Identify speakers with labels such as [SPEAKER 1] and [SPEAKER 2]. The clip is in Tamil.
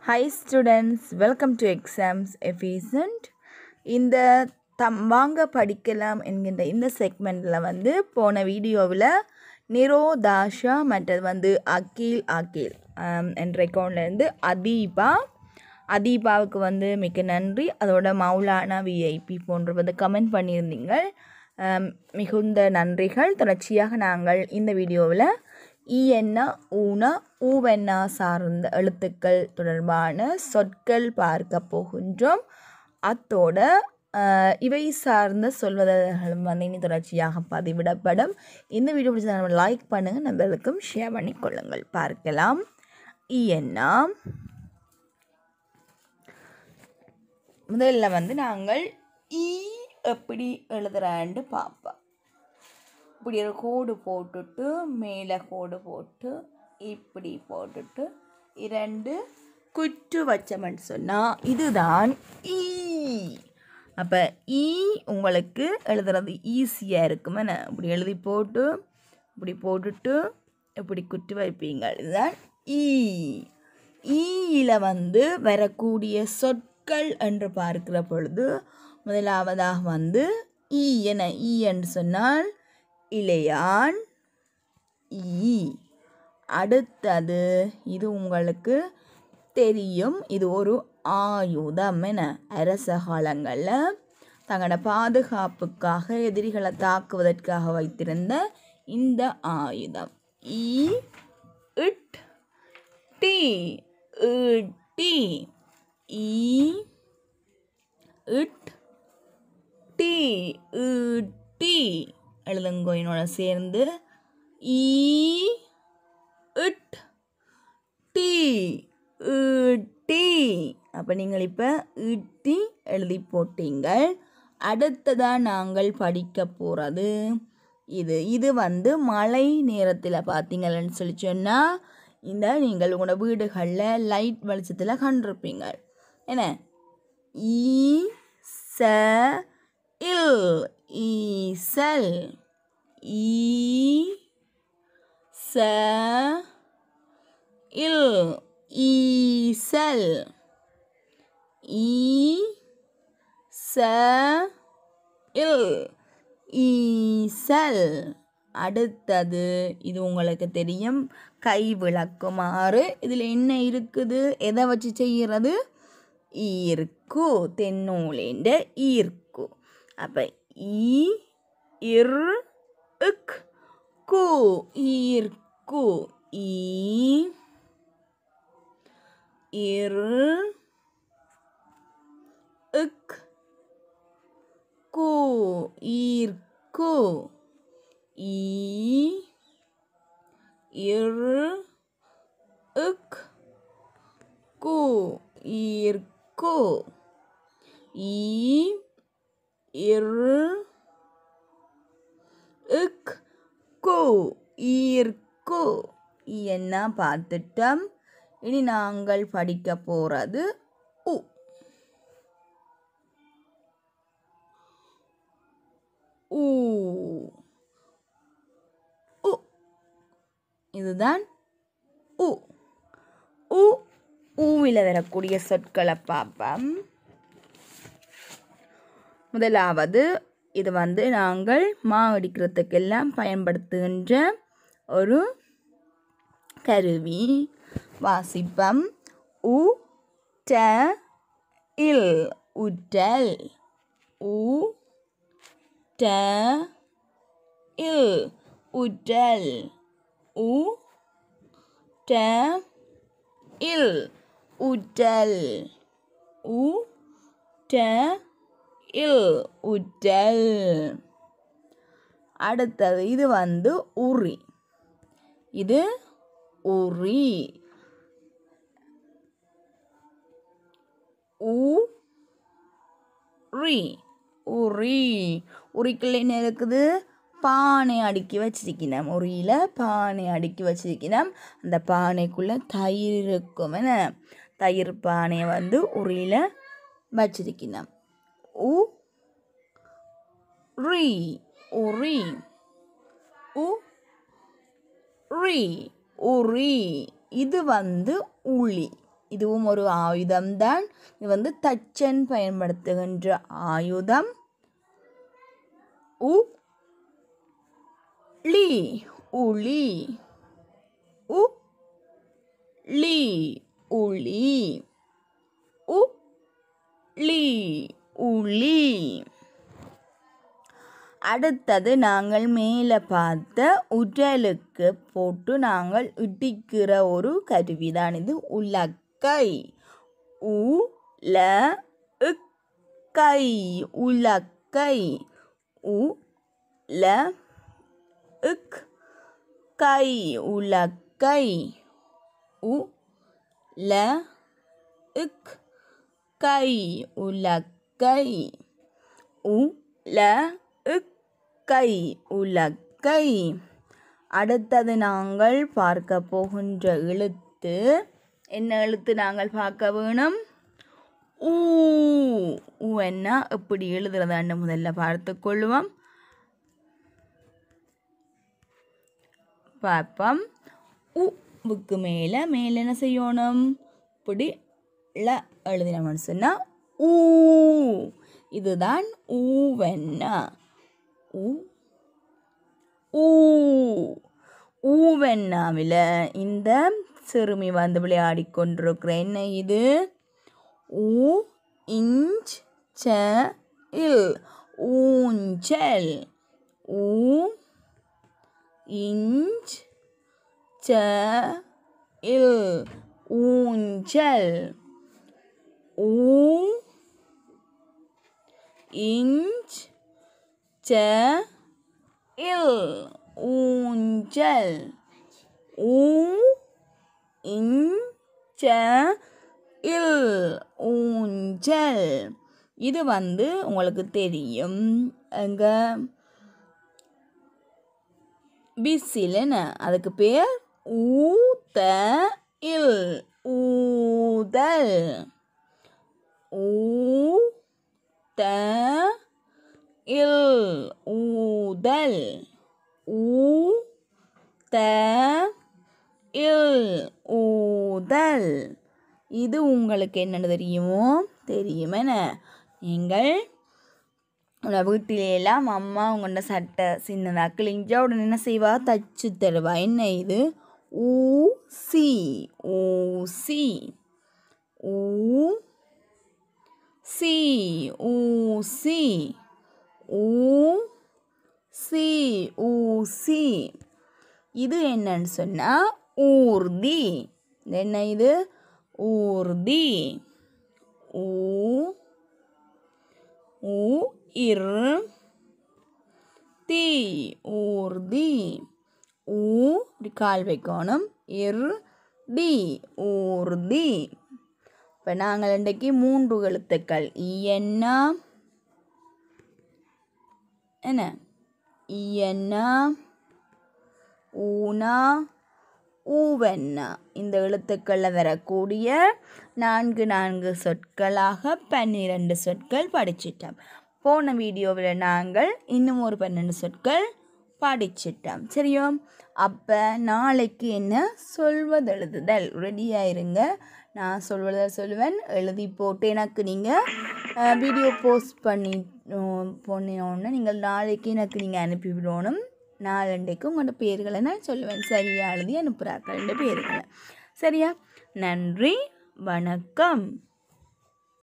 [SPEAKER 1] high students welcome to exams efficient இந்த தம் வாங்க படிக்கலாம் என்கின்ற இந்த செக்மெண்ட்டில் வந்து போன வீடியோவில் நிரோ தாஷா மற்றது வந்து அகீல் அகீல் ஆம், என்ற அக்கௌண்ட்லேருந்து அதீபா அதீபாவுக்கு வந்து மிக்க நன்றி அதோட மௌலானா விஐபி போன்ற வந்து கமெண்ட் பண்ணியிருந்தீங்க ஆம், மிகுந்த நன்றிகள் தொடர்ச்சியாக நாங்கள் இந்த வீடியோவில் ஈஎன்னா ஊனா ஊவென்னா சார்ந்த எழுத்துக்கள் தொடர்பான சொற்கள் பார்க்க போகின்றோம் அத்தோட ஆஹ், இவை சார்ந்த சொல்வதர்களும் வந்து இனி தொடர்ச்சியாக பதிவிடப்படும் இந்த வீடியோ பிடிச்சா நம்ம லைக் பண்ணுங்கள் நண்பர்களுக்கும் ஷேர் பண்ணி கொள்ளுங்கள் பார்க்கலாம் ஈஎன்னா முதல்ல வந்து நாங்கள் ஈ எப்படி எழுதுறான்னு பார்ப்போம் இப்படி ஒரு கோடு போட்டுட்டு மேலே கோடு போட்டு இப்படி போட்டுட்டு இரண்டு குற்று வச்சோம்னு சொன்னால் இதுதான் ஈ அப்போ ஈ உங்களுக்கு எழுதுறது ஈஸியாக இருக்கும் என்ன இப்படி எழுதி போட்டு இப்படி போட்டுட்டு இப்படி குற்று வைப்பீங்க இதுதான் ஈ ஈயில் வந்து வரக்கூடிய சொற்கள் என்று பார்க்கிற பொழுது முதலாவதாக வந்து ஈ என ஈ என்று சொன்னால் இளையான் ஈ அடுத்தது இது உங்களுக்கு தெரியும் இது ஒரு ஆயுதம் என அரச காலங்களில் தங்களோட பாதுகாப்புக்காக எதிரிகளை தாக்குவதற்காக வைத்திருந்த இந்த ஆயுதம் ஈ இட் டி டி ஈ இட் டி டி எழுதுங்கோ என்னோட சேர்ந்து ஈ இட் டி டி அப்போ நீங்கள் இப்போ இட்டி எழுதி போட்டீங்கள் அடுத்ததாக நாங்கள் படிக்க போகிறது இது இது வந்து மழை நேரத்தில் பார்த்தீங்கன்னு சொல்லி சொன்னால் இந்த நீங்கள் உங்களோட வீடுகளில் லைட் வெளிச்சத்தில் கண்டிருப்பீங்க என்ன ஈ ச இல் ஈசல் ஈ ச இல் ஈசல் ஈ ச இல் ஈசல் அடுத்தது இது உங்களுக்கு தெரியும் கை விளக்குமாறு இதில் என்ன இருக்குது எதை வச்சு செய்கிறது ஈர்க்கு தென்னூலேண்ட ஈர்க்கு அப்போ ஈ இர் இக் கு ஈர்க்கு ஈ இர் இக் கு ஈர்க்கு ஈ இர் இக் கு ஈர்க்கு ஈ இர் இக் கு ஈர்க்கு என்ன பார்த்துட்டோம் இனி நாங்கள் படிக்க போகிறது உ ஊ உ இதுதான் உ உ ஊவில் வரக்கூடிய சொற்களை பார்ப்போம் முதலாவது இது வந்து நாங்கள் மா அடிக்கிறதுக்கெல்லாம் பயன்படுத்துகின்ற ஒரு கருவி வாசிப்பம் உ ட இல் உற்றல் உ ட இல் உற்றல் உ ட இல் உற்றல் உ ட இல் உற்றல் அடுத்தது இது வந்து உரி இது உரி உ ரி உரி உரிக்குள்ள என்ன இருக்குது பானை அடுக்கி வச்சிருக்கணும் உரியில் பானை அடுக்கி வச்சிருக்கணும் அந்த பானைக்குள்ளே தயிர் இருக்கும் என்ன தயிர் பானையை வந்து உரியில் வச்சிருக்கணும் உ ரி உரி உ ரி உரி இது வந்து உளி இதுவும் ஒரு ஆயுதம்தான் இது வந்து தச்சன் பயன்படுத்துகின்ற ஆயுதம் உ லி உளி உ லி உளி உ லி உளி அடுத்தது நாங்கள் மேலே பார்த்த உடலுக்கு போட்டு நாங்கள் இடிக்கிற ஒரு கருவிதான் இது உலக்கை உ ல கை உலக்கை உ ல இக் கை உலக்கை உ ல இக் கை உலக்கை உ ல இக் கை உலக்கை அடுத்தது நாங்கள் பார்க்க போகின்ற எழுத்து என்ன எழுத்து நாங்கள் பார்க்க வேணும் ஊ ஊ என்ன எப்படி எழுதுறதான்னு முதல்ல பார்த்து கொள்வோம் பார்ப்போம் உவுக்கு மேலே மேலே என்ன செய்யணும் இப்படி ல எழுதினோம்னு சொன்னால் ஊ இதுதான் ஊவென்னா ஊ ஊ ஊவென்னாவில் இந்த சிறுமி வந்து விளையாடி கொண்டிருக்கிற என்ன இது ஊ இஞ்ச் ச இல் ஊஞ்சல் ஊ இஞ்ச் ச இல் ஊஞ்சல் ஊ இஞ்ச் ச இல் ஊஞ்சல் ஊ இஞ்ச இல் ஊஞ்சல் இது வந்து உங்களுக்கு தெரியும் எங்க பிசிலன அதுக்கு பேர் ஊத்த இல் ஊதல் ஊத்த இல் ஊதல் ஊத்த இல் ஊதல் இது உங்களுக்கு என்னென்னு தெரியுமோ தெரியுமென நீங்கள் உங்களை வீட்டிலெல்லாம் அம்மா உங்கள்ட சட்டை சின்னதாக கிழிஞ்சா உடனே என்ன செய்வா தச்சு தருவா என்ன இது ஊசி ஊசி ஊ சி ஊசி ஊ சி ஊசி இது என்னன்னு சொன்னால் ஊர்தி இது என்ன இது ஊர்தி ஊ ஊ இர் தி ஊர்தி ஊ இப்படி கால் வைக்கணும் இர் தி ஊர்தி இப்போ நாங்கள் இன்றைக்கு மூன்று எழுத்துக்கள் இயன்னா என்ன இயன்னா ஊனா ஊவென்னா இந்த எழுத்துக்களில் வரக்கூடிய நான்கு நான்கு சொற்களாக பன்னிரண்டு சொற்கள் படிச்சிட்டோம் போன வீடியோவில் நாங்கள் இன்னும் ஒரு பன்னெண்டு சொற்கள் படிச்சிட்டோம் சரியோ அப்போ நாளைக்கு என்ன சொல்வதெழுதுதல் ரெடியாக இருங்க நான் சொல்வதை சொல்லுவேன் எழுதி போட்டு எனக்கு நீங்கள் வீடியோ போஸ்ட் பண்ணி போனோன்னு நீங்கள் நாளைக்கு எனக்கு நீங்கள் அனுப்பி விடணும் நாளண்டைக்கு உங்களோட பேர்களை நான் சொல்லுவேன் சரியா எழுதி அனுப்புகிறாக்கள் பேர்களை சரியா நன்றி வணக்கம்